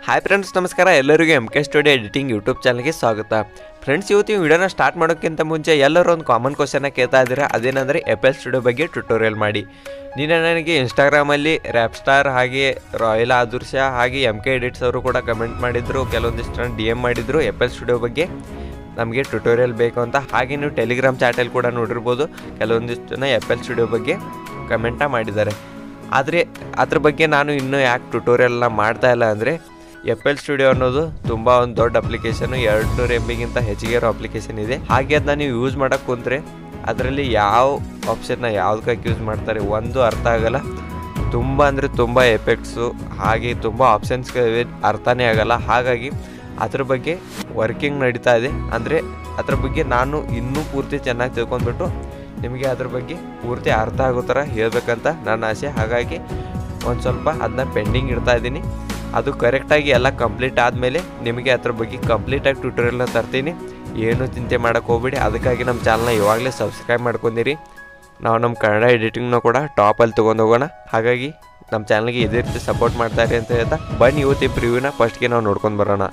hi friends ನಮಸ್ಕಾರ ಎಲ್ಲರಿಗೂ M K studio editing YouTube ಚಾನಲ್ಗೆ ಸ್ವಾಗತ ಫ್ರೆಂಡ್ಸ್ ಇವತ್ತು ಈ ವಿಡಿಯೋನ ಸ್ಟಾರ್ಟ್ ಮಾಡೋಕ್ಕಿಂತ ಮುಂಚೆ ಎಲ್ಲರೂ ಒಂದು ಕಾಮನ್ ಕ್ವಶನ್ನ ಕೇಳ್ತಾ ಇದ್ದೀರಾ ಅದೇನೆಂದರೆ ಎಪ್ ಎಲ್ ಸ್ಟುಡಿಯೋ ಬಗ್ಗೆ ಟ್ಯುಟೋರಿಯಲ್ ಮಾಡಿ ನಿನ್ನೆ ನನಗೆ ಇನ್ಸ್ಟಾಗ್ರಾಮಲ್ಲಿ ರ್ಯಾಪ್ ಸ್ಟಾರ್ ಹಾಗೆ ರಾಯಲ್ ಆದುರ್ಷ ಹಾಗೆ ಎಮ್ ಕೆ ಎಡಿಟ್ಸ್ ಅವರು ಕೂಡ ಕಮೆಂಟ್ ಮಾಡಿದ್ರು ಕೆಲವೊಂದಿಷ್ಟು ಡಿ ಎಮ್ ಮಾಡಿದ್ರು ಎಪ್ ಎಲ್ ಸ್ಟುಡಿಯೋ ಬಗ್ಗೆ ನಮಗೆ ಟ್ಯುಟೋರಿಯಲ್ ಬೇಕು ಅಂತ ಹಾಗೆ ನೀವು ಟೆಲಿಗ್ರಾಮ್ ಚಾಟಲ್ಲಿ ಕೂಡ ನೋಡಿರ್ಬೋದು ಕೆಲವೊಂದಿಷ್ಟು ಜನ ಎಪ್ ಎಲ್ ಸ್ಟುಡಿಯೋ ಬಗ್ಗೆ ಕಮೆಂಟ ಮಾಡಿದ್ದಾರೆ ಆದರೆ ಅದ್ರ ಬಗ್ಗೆ ನಾನು ಇನ್ನೂ ಯಾಕೆ ಟ್ಯುಟೋರಿಯಲ್ನ ಮಾಡ್ತಾ ಇಲ್ಲ ಅಂದರೆ ಎಫ್ ಎಲ್ ಸ್ಟುಡಿಯೋ ಅನ್ನೋದು ತುಂಬ ಒಂದು ದೊಡ್ಡ ಅಪ್ಲಿಕೇಶನ್ ಎರಡು ನೂರು ಎಮ್ ಬಿಗಿಂತ ಹೆಚ್ಚಿಗೆ ಇರೋ ಅಪ್ಲಿಕೇಶನ್ ಇದೆ ಹಾಗೆ ಅದನ್ನ ನೀವು ಯೂಸ್ ಮಾಡೋಕ್ಕೆ ಕುಂತ್ರೆ ಅದರಲ್ಲಿ ಯಾವ ಆಪ್ಷನ್ನ ಯಾವ್ದಕ್ಕೆ ಯೂಸ್ ಮಾಡ್ತಾರೆ ಒಂದು ಅರ್ಥ ಆಗಲ್ಲ ತುಂಬ ಅಂದರೆ ತುಂಬ ಎಫೆಕ್ಟ್ಸು ಹಾಗೆ ತುಂಬ ಆಪ್ಷನ್ಸ್ಗಳಿವೆ ಅರ್ಥನೇ ಆಗಲ್ಲ ಹಾಗಾಗಿ ಅದ್ರ ಬಗ್ಗೆ ವರ್ಕಿಂಗ್ ನಡೀತಾ ಇದೆ ಅಂದರೆ ಅದ್ರ ಬಗ್ಗೆ ನಾನು ಇನ್ನೂ ಪೂರ್ತಿ ಚೆನ್ನಾಗಿ ತಿಳ್ಕೊಂಡ್ಬಿಟ್ಟು ನಿಮಗೆ ಅದ್ರ ಬಗ್ಗೆ ಪೂರ್ತಿ ಅರ್ಥ ಆಗೋ ಥರ ಹೇಳ್ಬೇಕಂತ ನನ್ನ ಆಸೆ ಹಾಗಾಗಿ ಒಂದು ಸ್ವಲ್ಪ ಅದನ್ನ ಪೆಂಡಿಂಗ್ ಇಡ್ತಾ ಇದ್ದೀನಿ ಅದು ಕರೆಕ್ಟಾಗಿ ಎಲ್ಲ ಕಂಪ್ಲೀಟ್ ಆದಮೇಲೆ ನಿಮಗೆ ಅದ್ರ ಬಗ್ಗೆ ಕಂಪ್ಲೀಟಾಗಿ ಟ್ಯೂಟೋರಿಯಲ್ನ ತರ್ತೀನಿ ಏನು ಚಿಂತೆ ಮಾಡೋಕ್ಕೆ ಹೋಗ್ಬೇಡಿ ಅದಕ್ಕಾಗಿ ನಮ್ಮ ಚಾನಲ್ನ ಇವಾಗಲೇ ಸಬ್ಸ್ಕ್ರೈಬ್ ಮಾಡ್ಕೊಂಡಿರಿ ನಾವು ನಮ್ಮ ಕನ್ನಡ ಎಡಿಟಿಂಗ್ನ ಕೂಡ ಟಾಪಲ್ಲಿ ತೊಗೊಂಡು ಹೋಗೋಣ ಹಾಗಾಗಿ ನಮ್ಮ ಚಾನಲ್ಗೆ ಇದೇ ರೀತಿ ಸಪೋರ್ಟ್ ಮಾಡ್ತಾರೆ ಅಂತ ಹೇಳ್ತಾ ಬನ್ನಿ ಇವತ್ತು ಈ ಪ್ರಿವ್ಯೂನ ಫಸ್ಟ್ಗೆ ನಾವು ನೋಡ್ಕೊಂಡು ಬರೋಣ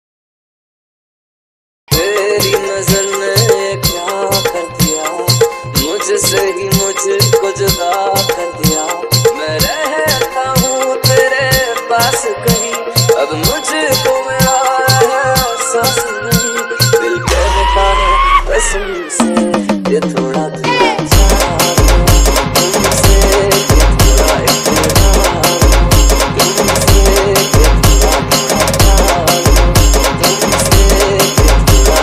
तेरी नजर ने क्या कर दिया मुझसे ही मुझको जुदा कर दिया मैं रहता हूँ तेरे पास कहीं अब मुझको मेरा एहसास नहीं दिल कहता है कसम से ये थोड़ा थोड़ा चार तुमसे ये थोड़ा इकरार तुमसे ये थोड़ा थोड़ा प्यार तुमसे ये थोड़ा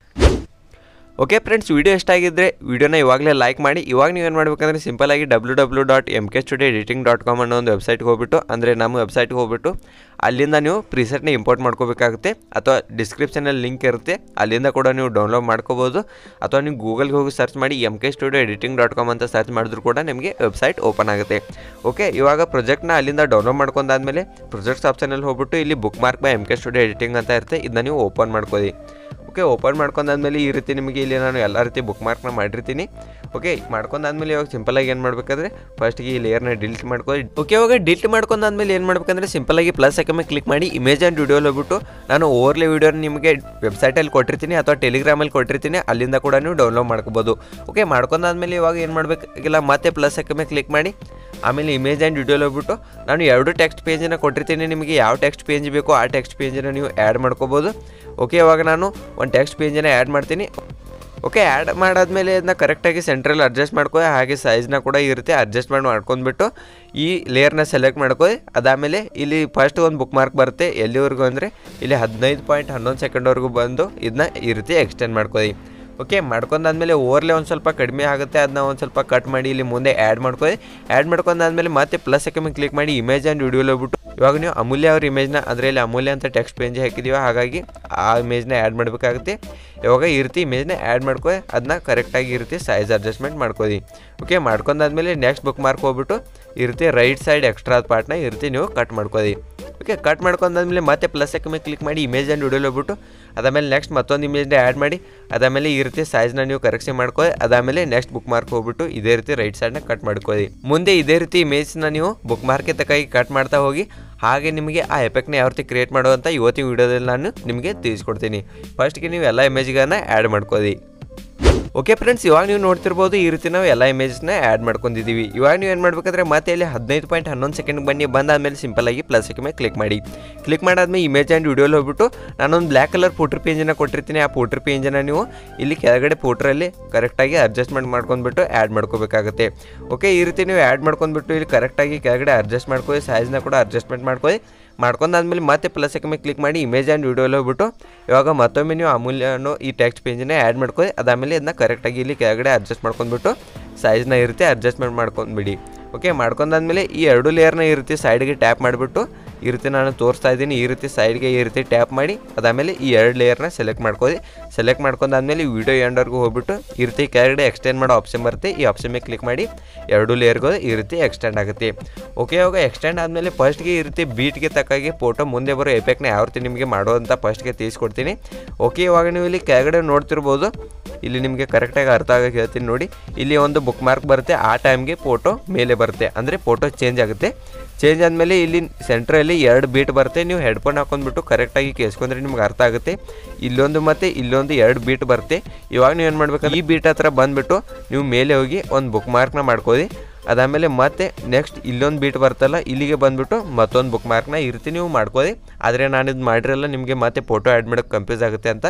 ಓಕೆ ಫ್ರೆಂಡ್ಸ್ ವಿಡಿಯೋ ಇಷ್ಟ ಆಗಿದ್ದರೆ ವಿಡಿಯೋನ ಇವಾಗಲೇ ಲೈಕ್ ಮಾಡಿ ಇವಾಗ ನೀವು ಏನು ಮಾಡಬೇಕಂದ್ರೆ ಸಿಂಪಲಾಗಿ W W dot M K studio editing dot com ಅನ್ನೋ ಒಂದು ವೆಬ್ಸೈಟ್ಗೆ ಹೋಗ್ಬಿಟ್ಟು ಅಂದರೆ ನಮ್ಮ ವೆಬ್ಸೈಟ್ಗೆ ಹೋಗ್ಬಿಟ್ಟು ಅಲ್ಲಿಂದ ನೀವು ಪ್ರಿಸೆಟ್ನ ಇಂಪೋರ್ಟ್ ಮಾಡ್ಕೋಬೇಕಾಗುತ್ತೆ ಅಥವಾ ಡಿಸ್ಕ್ರಿಪ್ಷನಲ್ಲಿ ಲಿಂಕ್ ಇರುತ್ತೆ ಅಲ್ಲಿಂದ ಕೂಡ ನೀವು ಡೌನ್ಲೋಡ್ ಮಾಡ್ಕೋಬೋದು ಅಥವಾ ನೀವು ಗೂಗಲ್ಗೆ ಹೋಗಿ ಸರ್ಚ್ ಮಾಡಿ M K studio editing dot com ಅಂತ ಸರ್ಚ್ ಮಾಡಿದ್ರು ಕೂಡ ನಿಮಗೆ ವೆಬ್ಸೈಟ್ ಓಪನ್ ಆಗುತ್ತೆ ಓಕೆ ಇವಾಗ ಪ್ರಾಜೆಕ್ಟ್ನ ಅಲ್ಲಿಂದ ಡೌನ್ಲೋಡ್ ಮಾಡ್ಕೊಂಡಾದ್ಮೇಲೆ ಪ್ರಾಜೆಕ್ಟ್ಸ್ ಆಪ್ಷನಲ್ಲಿ ಹೋಗ್ಬಿಟ್ಟು ಇಲ್ಲಿ bookmark by M K studio editing ಅಂತ ಇರುತ್ತೆ ಇದನ್ನ ನೀವು ಓಪನ್ ಮಾಡ್ಕೊಳ್ಳಿ ಓಕೆ ಓಪನ್ ಮಾಡ್ಕೊಂಡಾದ್ಮೇಲೆ ಈ ರೀತಿ ನಿಮಗೆ ಇಲ್ಲಿ ನಾನು ಎಲ್ಲ ರೀತಿ ಬುಕ್ ಮಾರ್ಕ್ನ ಮಾಡಿರ್ತೀನಿ ಓಕೆ ಮಾಡ್ಕೊಂಡಾದ್ಮೇಲೆ ಇವಾಗ ಸಿಂಪಲಾಗಿ ಏನು ಮಾಡಬೇಕಾದ್ರೆ ಫಸ್ಟ್ಗೆ ಈ ಲೇಯರ್ನ ಡಿಲೀಟ್ ಮಾಡ್ಕೊಳ್ಳಿ ಓಕೆ ಇವಾಗ ಡಿಲೀಟ್ ಮಾಡ್ಕೊಂಡಾದ್ಮೇಲೆ ಏನು ಮಾಡ್ಬೇಕಂದ್ರೆ ಸಿಂಪಲಾಗಿ ಪ್ಲಸ್ ಐಕಮ್ಮೆ ಕ್ಲಿಕ್ ಮಾಡಿ ಇಮೇಜ್ ಆ್ಯಂಡ್ ವಿಡಿಯೋಲಿ ಹೋಗ್ಬಿಟ್ಟು ನಾನು ಓವರ್ಲೆ ವಿಡಿಯೋನ ನಿಮಗೆ ವೆಬ್ಸೈಟಲ್ಲಿ ಕೊಟ್ಟಿರ್ತೀನಿ ಅಥವಾ ಟೆಲಿಗ್ರಾಮಲ್ಲಿ ಕೊಟ್ಟಿರ್ತೀನಿ ಅಲ್ಲಿಂದ ಕೂಡ ನೀವು ಡೌನ್ಲೋಡ್ ಮಾಡ್ಕೋಬೋದು ಓಕೆ ಮಾಡ್ಕೊಂಡಾದ್ಮೇಲೆ ಇವಾಗ ಏನು ಮಾಡಬೇಕಿಲ್ಲ ಮತ್ತೆ ಪ್ಲಸ್ ಐಕಮ್ಮೆ ಕ್ಲಿಕ್ ಮಾಡಿ ಆಮೇಲೆ ಇಮೇಜ್ ಆ್ಯಂಡ್ ವಿಡಿಯೋಲಿ ಹೋಗ್ಬಿಟ್ಟು ನಾನು ಎರಡು ಟೆಕ್ಸ್ಟ್ ಪೇಜನ್ನು ಕೊಟ್ಟಿರ್ತೀನಿ ನಿಮಗೆ ಯಾವ ಟೆಕ್ಸ್ಟ್ ಪೇಜ್ ಬೇಕೋ ಆ ಟೆಕ್ಸ್ಟ್ ಪೇಜನ್ನು ನೀವು ಆ್ಯಡ್ ಮಾಡ್ಕೋಬೋದು ಓಕೆ ಇವಾಗ ನಾನು ಒಂದು ಟೆಕ್ಸ್ಟ್ ಪೇಜನ್ನು ಆ್ಯಡ್ ಮಾಡ್ತೀನಿ ಓಕೆ ಆ್ಯಡ್ ಮಾಡಾದ್ಮೇಲೆ ಅದನ್ನ ಕರೆಕ್ಟಾಗಿ ಸೆಂಟ್ರಲ್ಲಿ ಅಡ್ಜಸ್ಟ್ ಮಾಡ್ಕೊ ಹಾಗೆ ಸೈಜ್ನ ಕೂಡ ಇರುತ್ತೆ ಅಡ್ಜಸ್ಟ್ಮೆಂಟ್ ಮಾಡ್ಕೊಂಡ್ಬಿಟ್ಟು ಈ ಲೇಯರ್ನ ಸೆಲೆಕ್ಟ್ ಮಾಡ್ಕೊ ಅದಾದಮೇಲೆ ಇಲ್ಲಿ ಫಸ್ಟ್ ಒಂದು ಬುಕ್ ಮಾರ್ಕ್ ಬರುತ್ತೆ ಎಲ್ಲಿವರೆಗೂ ಅಂದರೆ ಇಲ್ಲಿ ಹದಿನೈದು ಪಾಯಿಂಟ್ ಹನ್ನೊಂದು ಸೆಕೆಂಡ್ವರೆಗೂ ಬಂದು ಇದನ್ನ ಈ ರೀತಿ ಎಕ್ಸ್ಟೆಂಡ್ ಮಾಡ್ಕೊಳ್ಳಿ ಓಕೆ ಮಾಡ್ಕೊಂಡಾದ್ಮೇಲೆ ಓವರ್ಲೆ ಒಂದು ಸ್ವಲ್ಪ ಕಡಿಮೆ ಆಗುತ್ತೆ ಅದನ್ನ ಒಂದು ಸ್ವಲ್ಪ ಕಟ್ ಮಾಡಿ ಇಲ್ಲಿ ಮುಂದೆ ಆ್ಯಡ್ ಮಾಡ್ಕೊಳ್ಳಿ ಆ್ಯಡ್ ಮಾಡ್ಕೊಂಡಾದ್ಮೇಲೆ ಮತ್ತೆ ಪ್ಲಸ್ ಅಕಮೆ ಕ್ಲಿಕ್ ಮಾಡಿ ಇಮೇಜ್ ಆ್ಯಂಡ್ ವಿಡಿಯೋಲಿ ಹೋಗ್ಬಿಟ್ಟು ಇವಾಗ ನೀವು ಅಮೂಲ್ಯ ಅವ್ರ ಇಮೇಜ್ನ ಅದರಲ್ಲಿ ಅಮೂಲ್ಯ ಅಂತ ಟೆಕ್ಸ್ಟ್ ಪೇಜ್ ಹಾಕಿದೀವಿ ಹಾಗಾಗಿ ಆ ಇಮೇಜ್ನ ಆ್ಯಡ್ ಮಾಡಬೇಕಾಗುತ್ತೆ ಇವಾಗ ಈ ರೀತಿ ಇಮೇಜ್ನ ಆ್ಯಡ್ ಮಾಡ್ಕೊಳ್ಳಿ ಅದನ್ನ ಕರೆಕ್ಟಾಗಿ ಈ ರೀತಿ ಸೈಜ್ ಅಡ್ಜಸ್ಟ್ಮೆಂಟ್ ಮಾಡ್ಕೊಳ್ಳಿ ಓಕೆ ಮಾಡ್ಕೊಂಡಾದ್ಮೇಲೆ ನೆಕ್ಸ್ಟ್ ಬುಕ್ ಮಾರ್ಕ್ ಹೋಗ್ಬಿಟ್ಟು ಈ ರೀತಿ ರೈಟ್ ಸೈಡ್ ಎಕ್ಸ್ಟ್ರಾ ಪಾರ್ಟ್ನ ಈ ರೀತಿ ನೀವು ಕಟ್ ಮಾಡ್ಕೊಳ್ಳಿ ಓಕೆ ಕಟ್ ಮಾಡ್ಕೊಂಡಾದ್ಮೇಲೆ ಮತ್ತೆ ಪ್ಲಸ್ ಮೇಲೆ ಕ್ಲಿಕ್ ಮಾಡಿ ಇಮೇಜ್ ಆ್ಯಂಡ್ ವಿಡಿಯೋಲಿ ಹೋಗ್ಬಿಟ್ಟು ಅದಾದಮೇಲೆ ನೆಕ್ಸ್ಟ್ ಮತ್ತೊಂದು ಇಮೇಜ್ನ ಆ್ಯಡ್ ಮಾಡಿ ಅದಾದಮೇಲೆ ಈ ರೀತಿ ಸೈಜ್ನ ನೀವು ಕರೆಕ್ಷನ್ ಮಾಡ್ಕೊಳ್ಳಿ ಅದಾದಮೇಲೆ ನೆಕ್ಸ್ಟ್ ಬುಕ್ ಮಾರ್ಕ್ ಹೋಗ್ಬಿಟ್ಟು ಇದೇ ರೀತಿ ರೈಟ್ ಸೈಡ್ನ ಕಟ್ ಮಾಡ್ಕೊಳ್ಳಿ ಮುಂದೆ ಇದೇ ರೀತಿ ಇಮೇಜ್ನ ನೀವು ಬುಕ್ ಮಾರ್ಕೆ ತಕ್ಕಾಗಿ ಕಟ್ ಮಾಡ್ತಾ ಹೋಗಿ ಹಾಗೆ ನಿಮಗೆ ಆ ಎಫೆಕ್ಟ್ನ ಯಾವ ರೀತಿ ಕ್ರಿಯೇಟ್ ಮಾಡುವಂಥ ಇವತ್ತಿನ ವಿಡಿಯೋದಲ್ಲಿ ನಾನು ನಿಮಗೆ ತಿಳಿಸ್ಕೊಡ್ತೀನಿ ಫಸ್ಟ್ಗೆ ನೀವು ಎಲ್ಲ ಇಮೇಜ್ಗಳನ್ನ ಆ್ಯಡ್ ಮಾಡ್ಕೊಳ್ಳಿ ಓಕೆ ಫ್ರೆಂಡ್ಸ್ ಇವಾಗ ನೀವು ನೋಡ್ತಿರ್ಬೋದು ಈ ರೀತಿ ನಾವು ಎಲ್ಲ ಇಮೇಜ್ನ ಆ್ಯಡ್ ಮಾಡ್ಕೊಂಡಿದ್ದೀವಿ ಇವಾಗ ನೀವು ಏನು ಮಾಡಬೇಕಾದ್ರೆ ಮತ್ತೆ ಇಲ್ಲಿ ಹದಿನೈದು ಪಾಯಿಂಟ್ ಹನ್ನೊಂದು ಸೆಕೆಂಡ್ ಬನ್ನಿ ಬಂದಾದಮೇಲೆ ಸಿಂಪಲಾಗಿ ಪ್ಲಸ್ ಮೇಲೆ ಕ್ಲಿಕ್ ಮಾಡಿ ಕ್ಲಿಕ್ ಮಾಡಾದ್ಮೇಲೆ ಇಮೇಜ್ ಆ್ಯಂಡ್ ವಿಡಿಯೋಲಿ ಹೋಗ್ಬಿಟ್ಟು ನಾನೊಂದು ಬ್ಲ್ಯಾಕ್ ಕಲರ್ ಫೋಟ್ರ್ ಪೇಜನ್ನು ಕೊಟ್ಟಿರ್ತೀನಿ ಆ ಫೋಟ್ರ್ ಪೇಜನ್ನು ನೀವು ಇಲ್ಲಿ ಕೆಳಗಡೆ ಫೋಟ್ರಲ್ಲಿ ಕರೆಕ್ಟಾಗಿ ಅಡ್ಜಸ್ಟ್ಮೆಂಟ್ ಮಾಡ್ಕೊಂಡ್ಬಿಟ್ಟು ಆ್ಯಡ್ ಮಾಡ್ಕೋಬೇಕಾಗುತ್ತೆ ಓಕೆ ಈ ರೀತಿ ನೀವು ಆ್ಯಡ್ ಮಾಡ್ಕೊಂಡ್ಬಿಟ್ಟು ಇಲ್ಲಿ ಕರೆಕ್ಟಾಗಿ ಕೆಳಗಡೆ ಅಡ್ಜಸ್ಟ್ ಮಾಡ್ಕೊಳ್ಳಿ ಸೈಜ್ನ ಕೂಡ ಅಡ್ಜಸ್ಟ್ಮೆಂಟ್ ಮಾಡ್ಕೊಳ್ಳಿ ಮಾಡ್ಕೊಂಡಾದ್ಮೇಲೆ ಮತ್ತೆ ಪ್ಲಸ್ ಮೇಲೆ ಕ್ಲಿಕ್ ಮಾಡಿ ಇಮೇಜ್ ಆ್ಯಂಡ್ ವಿಡಿಯೋಲಿ ಹೋಗ್ಬಿಟ್ಟು ಇವಾಗ ಮತ್ತೊಮ್ಮೆ ನೀವು ಅಮೂಲ್ಯ ಅನ್ನೋ ಈ ಟೆಕ್ಸ್ಟ್ ಪೇಜನ್ನೇ ಆ್ಯಡ್ ಮಾಡ್ಕೊಳ್ಳಿ ಅದಾದಮೇಲೆ ಇದನ್ನ ಕರೆಕ್ಟಾಗಿ ಇಲ್ಲಿ ಕೆಳಗಡೆ ಅಡ್ಜಸ್ಟ್ ಮಾಡ್ಕೊಂಡ್ಬಿಟ್ಟು ಸೈಜ್ನ ಇರುತ್ತೆ ಅಡ್ಜಸ್ಟ್ಮೆಂಟ್ ಮಾಡ್ಕೊಂಡ್ಬಿಡಿ ಓಕೆ ಮಾಡ್ಕೊಂಡಾದ್ಮೇಲೆ ಈ ಎರಡು ಲೇಯರ್ನ ಈ ರೀತಿ ಸೈಡ್ಗೆ ಟ್ಯಾಪ್ ಮಾಡಿಬಿಟ್ಟು ಈ ರೀತಿ ನಾನು ತೋರಿಸ್ತಾ ಇದ್ದೀನಿ ಈ ರೀತಿ ಸೈಡ್ಗೆ ಈ ರೀತಿ ಟ್ಯಾಪ್ ಮಾಡಿ ಅದಾದಮೇಲೆ ಈ ಎರಡು ಲೇಯರ್ನ ಸೆಲೆಕ್ಟ್ ಮಾಡ್ಕೊಳ್ಳಿ ಸೆಲೆಕ್ಟ್ ಮಾಡ್ಕೊಂಡಾದ್ಮೇಲೆ ವಿಡಿಯೋ ಎಂಡರ್ಗೂ ಹೋಗ್ಬಿಟ್ಟು ಈ ರೀತಿ ಕೆಳಗಡೆ ಎಕ್ಸ್ಟೆಂಡ್ ಮಾಡೋ ಆಪ್ಷನ್ ಬರುತ್ತೆ ಈ ಆಪ್ಷನ್ ಮೇಲೆ ಕ್ಲಿಕ್ ಮಾಡಿ ಎರಡು ಲೇಯರ್ಗಳು ಈ ರೀತಿ ಎಕ್ಸ್ಟೆಂಡ್ ಆಗುತ್ತೆ ಓಕೆ ಇವಾಗ ಎಕ್ಸ್ಟೆಂಡ್ ಆದಮೇಲೆ ಫಸ್ಟ್ಗೆ ಈ ರೀತಿ ಬೀಟ್ಗೆ ತಕ್ಕಾಗಿ ಫೋಟೋ ಮುಂದೆ ಬರೋ ಎಫೆಕ್ಟ್ನ ಯಾವ ರೀತಿ ನಿಮಗೆ ಮಾಡೋದಂತ ಫಸ್ಟ್ಗೆ ತಿಳಿಸ್ಕೊಡ್ತೀನಿ ಓಕೆ ಇವಾಗ ನೀವು ಇಲ್ಲಿ ಕೆಳಗಡೆ ನೋಡ್ತಿರ್ಬೋದು ಇಲ್ಲಿ ನಿಮಗೆ ಕರೆಕ್ಟಾಗಿ ಅರ್ಥ ಆಗಕ್ಕೆ ಹೇಳ್ತೀನಿ ನೋಡಿ ಇಲ್ಲಿ ಒಂದು ಬುಕ್ ಮಾರ್ಕ್ ಬರುತ್ತೆ ಆ ಟೈಮ್ಗೆ ಫೋಟೋ ಮೇಲೆ ಬರುತ್ತೆ ಅಂದರೆ ಫೋಟೋ ಚೇಂಜ್ ಆಗುತ್ತೆ ಚೇಂಜ್ ಆದಮೇಲೆ ಇಲ್ಲಿ ಸೆಂಟ್ರಲ್ಲಿ ಎರಡು ಬೀಟ್ ಬರುತ್ತೆ ನೀವು ಹೆಡ್ಫೋನ್ ಹಾಕೊಂಡ್ಬಿಟ್ಟು ಕರೆಕ್ಟಾಗಿ ಕೇಳಿಸ್ಕೊಂಡ್ರೆ ನಿಮ್ಗೆ ಅರ್ಥ ಆಗುತ್ತೆ ಇಲ್ಲೊಂದು ಮತ್ತು ಇಲ್ಲೊಂದು ಎರಡು ಬೀಟ್ ಬರುತ್ತೆ ಇವಾಗ ನೀವು ಏನು ಮಾಡ್ಬೇಕಂದ್ರೆ ಈ ಬೀಟ್ ಹತ್ರ ಬಂದುಬಿಟ್ಟು ನೀವು ಮೇಲೆ ಹೋಗಿ ಒಂದು ಬುಕ್ ಮಾರ್ಕ್ನ ಮಾಡ್ಕೋದಿ ಅದಾದಮೇಲೆ ಮತ್ತೆ ನೆಕ್ಸ್ಟ್ ಇಲ್ಲೊಂದು ಬೀಟ್ ಬರ್ತಲ್ಲ ಇಲ್ಲಿಗೆ ಬಂದುಬಿಟ್ಟು ಮತ್ತೊಂದು ಬುಕ್ ಮಾರ್ಕ್ನ ಈ ರೀತಿ ನೀವು ಮಾಡ್ಕೋದಿ ಆದರೆ ನಾನು ಇದು ಮಾಡಿರಲ್ಲ ನಿಮಗೆ ಮತ್ತೆ ಫೋಟೋ ಆ್ಯಡ್ ಮಾಡೋಕ್ಕೆ ಕನ್ಫ್ಯೂಸ್ ಆಗುತ್ತೆ ಅಂತ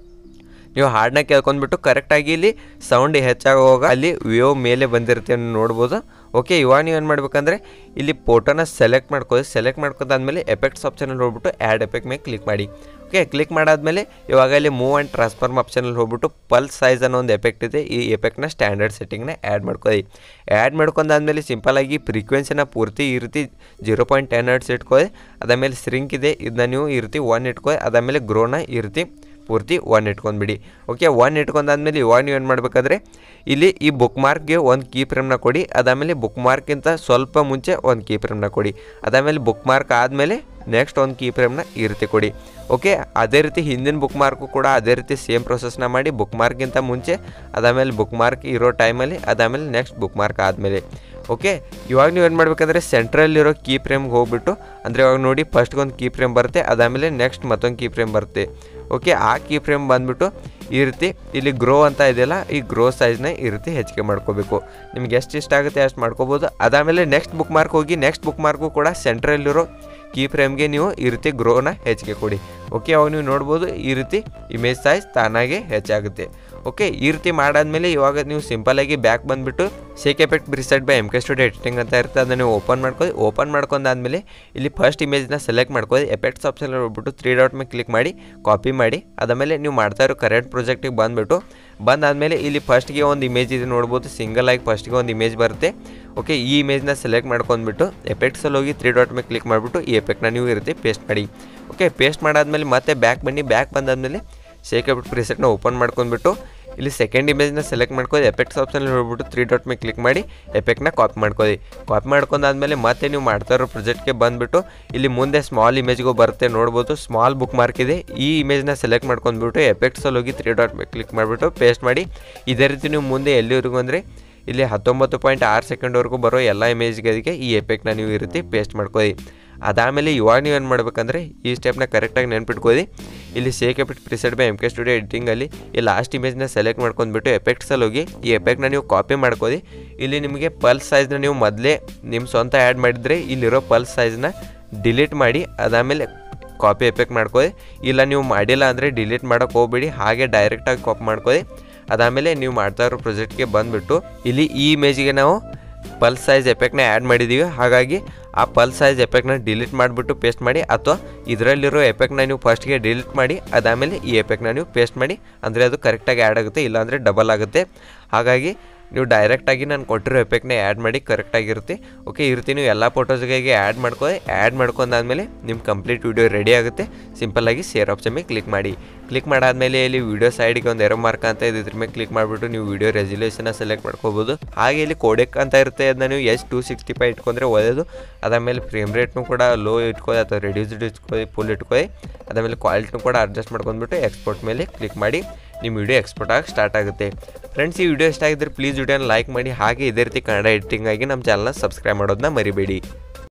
ನೀವು ಹಾಡನ್ನ ಕೇಳ್ಕೊಂಡ್ಬಿಟ್ಟು ಕರೆಕ್ಟಾಗಿ ಇಲ್ಲಿ ಸೌಂಡ್ ಹೆಚ್ಚಾಗುವಾಗ ಅಲ್ಲಿ ವ್ಯೂ ಮೇಲೆ ಬಂದಿರುತ್ತೆ ನೀವು ನೋಡ್ಬೋದು ಓಕೆ ಇವಾಗ ನೀವು ಏನು ಮಾಡ್ಬೇಕಂದ್ರೆ ಇಲ್ಲಿ ಫೋಟೋನ ಸೆಲೆಕ್ಟ್ ಮಾಡ್ಕೊಳ್ಳಿ ಸೆಲೆಕ್ಟ್ ಮಾಡ್ಕೊಂಡಾದ್ಮೇಲೆ ಎಫೆಕ್ಟ್ಸ್ ಆಪ್ಷನಲ್ಲಿ ಹೋಗ್ಬಿಟ್ಟು ಆ್ಯಡ್ ಎಫೆಕ್ಟ್ ಮೇಲೆ ಕ್ಲಿಕ್ ಮಾಡಿ ಓಕೆ ಕ್ಲಿಕ್ ಮಾಡಾದ್ಮೇಲೆ ಇವಾಗ ಇಲ್ಲಿ ಮೂವ್ ಆ್ಯಂಡ್ ಟ್ರಾನ್ಸ್ಫಾರ್ಮ್ ಆಪ್ಷನಲ್ಲಿ ಹೋಗ್ಬಿಟ್ಟು ಪಲ್ಸ್ ಸೈಜ್ ಅನ್ನೋ ಒಂದು ಎಫೆಕ್ಟ್ ಇದೆ ಈ ಎಫೆಕ್ಟ್ನ ಸ್ಟ್ಯಾಂಡರ್ಡ್ ಸೆಟ್ಟಿಂಗ್ನ ಆ್ಯಡ್ ಮಾಡ್ಕೊಳ್ಳಿ ಆ್ಯಡ್ ಮಾಡ್ಕೊಂಡಾದ್ಮೇಲೆ ಸಿಂಪಲಾಗಿ ಫ್ರೀಕ್ವೆನ್ಸಿನ ಪೂರ್ತಿ ಈ ರೀತಿ ಜೀರೋ ಪಾಯಿಂಟ್ ಟೆನ್ ಹರ್ಟ್ಸ್ ಇಟ್ಕೊಳ್ಳಿ ಅದಾದಮೇಲೆ ಸ್ರಿಂಕ್ ಇದೆ ಇದನ್ನ ನೀವು ಈ ರೀತಿ ಒನ್ ಇಟ್ಕೊಳ್ಳಿ ಅದಾದಮೇಲೆ ಗ್ರೋನ ಈ ರೀತಿ ಪೂರ್ತಿ ಒನ್ ಇಟ್ಕೊಂಡ್ಬಿಡಿ ಓಕೆ ಒನ್ ಇಟ್ಕೊಂಡಾದ್ಮೇಲೆ ಇವಾಗ ನೀವು ಏನು ಮಾಡಬೇಕಾದ್ರೆ ಇಲ್ಲಿ ಈ ಬುಕ್ ಮಾರ್ಕ್ಗೆ ಒಂದು ಕೀ ಫ್ರೇಮ್ನ ಕೊಡಿ ಅದಾದಮೇಲೆ ಬುಕ್ ಮಾರ್ಕ್ಗಿಂತ ಸ್ವಲ್ಪ ಮುಂಚೆ ಒಂದು ಕೀ ಫ್ರೇಮ್ನ ಕೊಡಿ ಅದಾದಮೇಲೆ ಬುಕ್ ಮಾರ್ಕ್ ಆದಮೇಲೆ ನೆಕ್ಸ್ಟ್ ಒಂದು ಕೀ ಫ್ರೇಮ್ನ ಈ ರೀತಿ ಕೊಡಿ ಓಕೆ ಅದೇ ರೀತಿ ಹಿಂದಿನ ಬುಕ್ ಮಾರ್ಕು ಕೂಡ ಅದೇ ರೀತಿ ಸೇಮ್ ಪ್ರೊಸೆಸ್ನ ಮಾಡಿ ಬುಕ್ ಮಾರ್ಕ್ಗಿಂತ ಮುಂಚೆ ಅದಾದಮೇಲೆ ಬುಕ್ ಮಾರ್ಕ್ ಇರೋ ಟೈಮಲ್ಲಿ ಅದಾದಮೇಲೆ ನೆಕ್ಸ್ಟ್ ಬುಕ್ ಮಾರ್ಕ್ ಆದಮೇಲೆ ಓಕೆ ಇವಾಗ ನೀವು ಏನು ಮಾಡಬೇಕಂದ್ರೆ ಸೆಂಟ್ರಲ್ಲಿರೋ ಕೀ ಫ್ರೇಮ್ಗೆ ಹೋಗ್ಬಿಟ್ಟು ಅಂದರೆ ಇವಾಗ ನೋಡಿ ಫಸ್ಟ್ಗೆ ಒಂದು ಕೀ ಫ್ರೇಮ್ ಬರುತ್ತೆ ಅದಾದಮೇಲೆ ನೆಕ್ಸ್ಟ್ ಮತ್ತೊಂದು ಕೀ ಫ್ರೇಮ್ ಬರುತ್ತೆ ಓಕೆ ಆ ಕೀ ಫ್ರೇಮ್ ಬಂದುಬಿಟ್ಟು ಈ ರೀತಿ ಇಲ್ಲಿ ಗ್ರೋ ಅಂತ ಇದೆಯಲ್ಲ ಈ ಗ್ರೋ ಸೈಜ್ನ ಈ ರೀತಿ ಹೆಚ್ಚಿಗೆ ಮಾಡ್ಕೋಬೇಕು ನಿಮ್ಗೆ ಎಷ್ಟು ಇಷ್ಟ ಆಗುತ್ತೆ ಅಷ್ಟು ಮಾಡ್ಕೋಬೋದು ಅದಾದಮೇಲೆ ನೆಕ್ಸ್ಟ್ ಬುಕ್ ಮಾರ್ಕ್ ಹೋಗಿ ನೆಕ್ಸ್ಟ್ ಬುಕ್ ಮಾರ್ಕು ಕೂಡ ಸೆಂಟ್ರಲ್ಲಿರೋ ಕೀ ಫ್ರೇಮ್ಗೆ ನೀವು ಈ ರೀತಿ ಗ್ರೋನ ಹೆಚ್ಚಿಗೆ ಕೊಡಿ ಓಕೆ ಅವಾಗ ನೀವು ನೋಡ್ಬೋದು ಈ ರೀತಿ ಇಮೇಜ್ ಸೈಜ್ ತಾನಾಗೆ ಹೆಚ್ಚಾಗುತ್ತೆ ಓಕೆ ಈ ರೀತಿ ಮಾಡಾದ್ಮೇಲೆ ಇವಾಗ ನೀವು ಸಿಂಪಲಾಗಿ ಬ್ಯಾಕ್ ಬಂದುಬಿಟ್ಟು shake effect preset by M K studio editing ಅಂತ ಇರುತ್ತೆ ಅದನ್ನು ನೀವು ಓಪನ್ ಮಾಡ್ಕೊಳ್ಳಿ ಓಪನ್ ಮಾಡ್ಕೊಂಡಾದ್ಮೇಲೆ ಇಲ್ಲಿ ಫಸ್ಟ್ ಇಮೇಜ್ನ ಸೆಲೆಕ್ಟ್ ಮಾಡ್ಕೊಳ್ಳಿ ಎಫೆಕ್ಟ್ಸ್ ಆಪ್ಷನ್ ಹೋಗ್ಬಿಟ್ಟು ತ್ರೀ ಡಾಟ್ ಮೇಲೆ ಕ್ಲಿಕ್ ಮಾಡಿ ಕಾಪಿ ಮಾಡಿ ಅದಾದಮೇಲೆ ನೀವು ಮಾಡ್ತಾ ಇರೋ ಕರೆಂಟ್ ಪ್ರಾಜೆಕ್ಟಿಗೆ ಬಂದುಬಿಟ್ಟು ಬಂದಾದಮೇಲೆ ಇಲ್ಲಿ ಫಸ್ಟ್ಗೆ ಒಂದು ಇಮೇಜ್ ಇದೆ ನೋಡ್ಬೋದು ಸಿಂಗಲ್ ಆಗಿ ಫಸ್ಟ್ಗೆ ಒಂದು ಇಮೇಜ್ ಬರುತ್ತೆ ಓಕೆ ಈ ಇಮೇಜ್ನ ಸೆಲೆಕ್ಟ್ ಮಾಡ್ಕೊಂಡ್ಬಿಟ್ಟು ಎಫೆಕ್ಟ್ಸಲ್ಲಿ ಹೋಗಿ ತ್ರೀ ಡಾಟ್ ಮೇಲೆ ಕ್ಲಿಕ್ ಮಾಡಿಬಿಟ್ಟು ಈ ಎಫೆಕ್ಟ್ನ ನೀವು ಇರುತ್ತೆ ಪೇಸ್ಟ್ ಮಾಡಿ ಓಕೆ ಪೇಸ್ಟ್ ಮಾಡಾದ್ಮೇಲೆ ಮತ್ತೆ ಬ್ಯಾಕ್ ಬನ್ನಿ ಬ್ಯಾಕ್ ಬಂದಾದ್ಮೇಲೆ ಶೇಕ್ ಎಫೆಕ್ಟ್ ಪ್ರಿಸೆಟ್ನ ಓಪನ್ ಮಾಡ್ಕೊಂಡ್ಬಿಟ್ಟು ಇಲ್ಲಿ ಸೆಕೆಂಡ್ ಇಮೇಜ್ನ ಸೆಲೆಕ್ಟ್ ಮಾಡ್ಕೊಳ್ಳಿ ಎಫೆಕ್ಟ್ಸ್ ಆಪ್ಷನಲ್ಲಿ ಹೋಗ್ಬಿಟ್ಟು ತ್ರೀ ಡಾಟ್ ಮೇಲೆ ಕ್ಲಿಕ್ ಮಾಡಿ ಎಫೆಕ್ಟ್ನ ಕಾಪಿ ಮಾಡ್ಕೊಳ್ಳಿ ಕಾಪಿ ಮಾಡ್ಕೊಂಡಾದ್ಮೇಲೆ ಮತ್ತೆ ನೀವು ಮಾಡ್ತಾ ಇರೋ ಪ್ರಾಜೆಕ್ಟ್ಗೆ ಬಂದುಬಿಟ್ಟು ಇಲ್ಲಿ ಮುಂದೆ ಸ್ಮಾಲ್ ಇಮೇಜ್ಗೂ ಬರುತ್ತೆ ನೋಡ್ಬೋದು ಸ್ಮಾಲ್ ಬುಕ್ ಮಾರ್ಕ್ ಇದೆ ಈ ಇಮೇಜ್ನ ಸೆಲೆಕ್ಟ್ ಮಾಡ್ಕೊಂಡ್ಬಿಟ್ಟು ಎಫೆಕ್ಟ್ಸಲ್ಲಿ ಹೋಗಿ ತ್ರೀ ಡಾಟ್ ಮೇಲೆ ಕ್ಲಿಕ್ ಮಾಡಿಬಿಟ್ಟು ಪೇಸ್ಟ್ ಮಾಡಿ ಇದೇ ರೀತಿ ನೀವು ಮುಂದೆ ಎಲ್ಲಿವರೆಗೂ ಅಂದರೆ ಇಲ್ಲಿ ಹತ್ತೊಂಬತ್ತು ಪಾಯಿಂಟ್ ಆರು ಸೆಕೆಂಡ್ವರೆಗೂ ಬರೋ ಎಲ್ಲ ಇಮೇಜ್ಗಳಿಗೆ ಈ ಎಫೆಕ್ಟ್ನ ನೀವು ಈ ರೀತಿ ಪೇಸ್ಟ್ ಮಾಡ್ಕೊಳ್ಳಿ ಅದಾದಮೇಲೆ ಇವಾಗ ನೀವು ಏನು ಮಾಡ್ಬೇಕಂದ್ರೆ ಈ ಸ್ಟೆಪ್ನ ಕರೆಕ್ಟಾಗಿ ನೆನ್ಪಿಟ್ಕೊಳ್ಳಿ ಇಲ್ಲಿ shake effect preset by M K studio ಎಡಿಟಿಂಗಲ್ಲಿ ಈ ಲಾಸ್ಟ್ ಇಮೇಜ್ನ ಸೆಲೆಕ್ಟ್ ಮಾಡ್ಕೊಂಡ್ಬಿಟ್ಟು ಎಫೆಕ್ಟ್ಸಲ್ಲಿ ಹೋಗಿ ಈ ಎಫೆಕ್ಟ್ನ ನೀವು ಕಾಪಿ ಮಾಡ್ಕೊಳ್ಳಿ ಇಲ್ಲಿ ನಿಮಗೆ ಪಲ್ಸ್ ಸೈಜ್ನ ನೀವು ಮೊದಲೇ ನಿಮ್ಮ ಸ್ವಂತ ಆ್ಯಡ್ ಮಾಡಿದರೆ ಇಲ್ಲಿರೋ ಪಲ್ಸ್ ಸೈಜ್ನ ಡಿಲೀಟ್ ಮಾಡಿ ಅದಾದಮೇಲೆ ಕಾಪಿ ಎಫೆಕ್ಟ್ ಮಾಡ್ಕೊಳ್ಳಿ ಇಲ್ಲ ನೀವು ಮಾಡಿಲ್ಲ ಅಂದರೆ ಡಿಲೀಟ್ ಮಾಡೋಕೆ ಹೋಗ್ಬೇಡಿ ಹಾಗೆ ಡೈರೆಕ್ಟಾಗಿ ಕಾಪಿ ಮಾಡ್ಕೊಳ್ಳಿ ಅದಾದಮೇಲೆ ನೀವು ಮಾಡ್ತಾ ಇರೋ ಪ್ರಾಜೆಕ್ಟ್ಗೆ ಬಂದುಬಿಟ್ಟು ಇಲ್ಲಿ ಈ ಇಮೇಜಿಗೆ ನಾವು ಪಲ್ಸ್ ಸೈಜ್ ಎಫೆಕ್ಟ್ನ ಆ್ಯಡ್ ಮಾಡಿದ್ದೀವಿ ಹಾಗಾಗಿ ಆ ಪಲ್ಸ್ ಸೈಜ್ ಎಫೆಕ್ಟ್ನ ಡಿಲೀಟ್ ಮಾಡಿಬಿಟ್ಟು ಪೇಸ್ಟ್ ಮಾಡಿ ಅಥವಾ ಇದರಲ್ಲಿರೋ ಎಫೆಕ್ಟ್ನ ನೀವು ಫಸ್ಟ್ಗೆ ಡಿಲೀಟ್ ಮಾಡಿ ಅದಾದಮೇಲೆ ಈ ಎಫೆಕ್ಟ್ನ ನೀವು ಪೇಸ್ಟ್ ಮಾಡಿ ಅಂದರೆ ಅದು ಕರೆಕ್ಟಾಗಿ ಆ್ಯಡ್ ಆಗುತ್ತೆ ಇಲ್ಲಾಂದರೆ ಡಬಲ್ ಆಗುತ್ತೆ ಹಾಗಾಗಿ ನೀವು ಡೈರೆಕ್ಟಾಗಿ ನಾನು ಕೊಟ್ಟಿರೋ ಎಫೆಕ್ಟ್ನ ಆ್ಯಡ್ ಮಾಡಿ ಕರೆಕ್ಟಾಗಿರುತ್ತೆ ಓಕೆ ಈ ರೀತಿ ನೀವು ಎಲ್ಲ ಫೋಟೋಸ್ಗಳಿಗೆ ಆ್ಯಡ್ ಮಾಡ್ಕೊಳ್ಳಿ ಆ್ಯಡ್ ಮಾಡ್ಕೊಂಡಾದ್ಮೇಲೆ ನಿಮ್ಮ ಕಂಪ್ಲೀಟ್ ವೀಡಿಯೋ ರೆಡಿ ಆಗುತ್ತೆ ಸಿಂಪಲ್ಲಾಗಿ ಶೇರ್ ಆಪ್ಷನ್ ಮೇಲೆ ಕ್ಲಿಕ್ ಮಾಡಿ ಕ್ಲಿಕ್ ಮಾಡಾದ್ಮೇಲೆ ಇಲ್ಲಿ ವೀಡಿಯೋ ಸೈಡಿಗೆ ಒಂದು ಎರೋ ಮಾರ್ಕ್ ಅಂತ ಇದೆ ಇದ್ರ ಮೇಲೆ ಕ್ಲಿಕ್ ಮಾಡಿಬಿಟ್ಟು ನೀವು ವೀಡಿಯೋ ರೆಸಲ್ಯೂಷನ್ನ ಸೆಲೆಕ್ಟ್ ಮಾಡ್ಕೋಬೋದು ಹಾಗೆ ಇಲ್ಲಿ ಕೋಡೆಕ್ ಅಂತ ಇರುತ್ತೆ ಅದನ್ನ ನೀವು ಎಸ್ ಟು ಸಿಕ್ಸ್ಟಿ ಫೈವ್ ಇಟ್ಕೊಂಡ್ರೆ ಒಳ್ಳೆಯದು ಅದಾದಮೇಲೆ ಫ್ರೇಮ್ ರೇಟ್ನು ಕೂಡ ಲೋ ಇಟ್ಕೊಳ್ಳಿ ಅಥವಾ ರೆಡ್ಯೂಸ್ಡ್ ಇಟ್ಕೊಳ್ಳಿ ಫುಲ್ ಇಟ್ಕೊಳ್ಳಿ ಅದಾದಮೇಲೆ ಕ್ವಾಲಿಟಿನೂ ಕೂಡ ಅಡ್ಜಸ್ಟ್ ಮಾಡ್ಕೊಂಡ್ಬಿಟ್ಟು ಎಕ್ಸ್ಪೋರ್ಟ್ ಮೇಲೆ ಕ್ಲಿಕ್ ಮಾಡಿ ನಿಮ್ಮ ವಿಡಿಯೋ ಎಕ್ಸ್ಪೋರ್ಟ್ ಆಗಿ ಸ್ಟಾರ್ಟ್ ಆಗುತ್ತೆ ಫ್ರೆಂಡ್ಸ್ ಈ ವಿಡಿಯೋ ಇಷ್ಟ ಆಗಿದ್ರೆ ಪ್ಲೀಸ್ ವಿಡಿಯೋನ ಲೈಕ್ ಮಾಡಿ ಹಾಗೆ ಇದೇ ರೀತಿ ಕನ್ನಡ ಎಡಿಟಿಂಗ್ ಆಗಿ ನಮ್ಮ ಚಾನಲ್ನ ಸಬ್ಸ್ಕ್ರೈಬ್ ಮಾಡೋದನ್ನ ಮರಿಬೇಡಿ